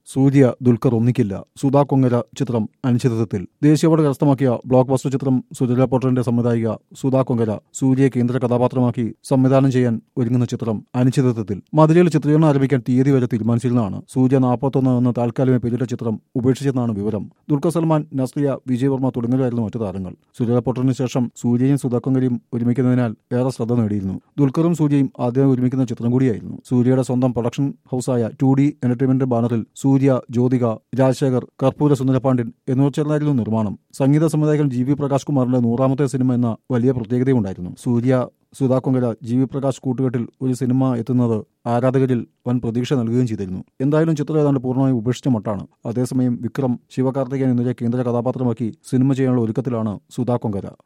സൂര്യ ദുൽഖർ ഒന്നിക്കില്ല സുധാ കൊങ്ങര ചിത്രം അനിശ്ചിതത്വത്തിൽ ദേശീയ അവാർഡ് കരസ്ഥമാക്കിയ ബ്ലോക്ക് ബസ്റ്റർ ചിത്രം സുരജ പോട്ടറിന്റെ സംവിധായിക സുധാ കൊങ്ങര സൂര്യയെ കേന്ദ്ര കഥാപാത്രമാക്കി സംവിധാനം ചെയ്യാൻ ഒരുങ്ങുന്ന ചിത്രം അനിശ്ചിതത്വത്തിൽ മധുരയിൽ ചിത്രീകരണം ആരംഭിക്കാൻ തീയതി വരെ തീരുമാനിച്ചിരുന്നതാണ് സൂര്യ നാൽപ്പത്തൊന്ന് എന്ന താൽക്കാലിക പേരിട്ട ചിത്രം ഉപേക്ഷിച്ചെന്നാണ് വിവരം ദുൽഖർ സൽമാൻ നസ്രിയ വിജയവർമ്മ തുടങ്ങിയവരായിരുന്നു മറ്റു താരങ്ങൾ സുരജ പോട്ടറിന് ശേഷം സൂര്യയും സുധാ കൊങ്ങരയും ഒരുമിക്കുന്നതിനാൽ ഏറെ ശ്രദ്ധ നേടിയിരുന്നു ദുൽഖറും സൂര്യയും ആദ്യമായി ഒരുമിക്കുന്ന ചിത്രം കൂടിയായിരുന്നു സൂര്യയുടെ സ്വന്തം പ്രൊഡക്ഷൻ ഹൌസായ ടു ഡി എന്റർടൈൻമെന്റ് ബാനറിൽ സൂര്യ ജ്യോതിക രാജശേഖർ കർപ്പൂര സുന്ദരപാണ്ഡ്യൻ എന്നിവർ ചേർന്നായിരുന്നു നിർമ്മാണം സംഗീത സംവിധായകൻ ജി വി പ്രകാശ് കുമാറിന്റെ നൂറാമത്തെ സിനിമ എന്ന വലിയ പ്രത്യേകതയുണ്ടായിരുന്നു സൂര്യ സുധാ കൊങ്കര ജി വി പ്രകാശ് കൂട്ടുകെട്ടിൽ ഒരു സിനിമ എത്തുന്നത് ആരാധകരിൽ വൻ പ്രതീക്ഷ നൽകുകയും ചെയ്തിരുന്നു എന്തായാലും ചിത്രം ഏതാണ്ട് പൂർണ്ണമായും ഉപേക്ഷിച്ച മട്ടാണ് അതേസമയം വിക്രം ശിവകാർത്തികൻ എന്നിവരെ കേന്ദ്ര കഥാപാത്രമാക്കി സിനിമ ചെയ്യാനുള്ള ഒരുക്കത്തിലാണ് സുധാ കൊങ്കര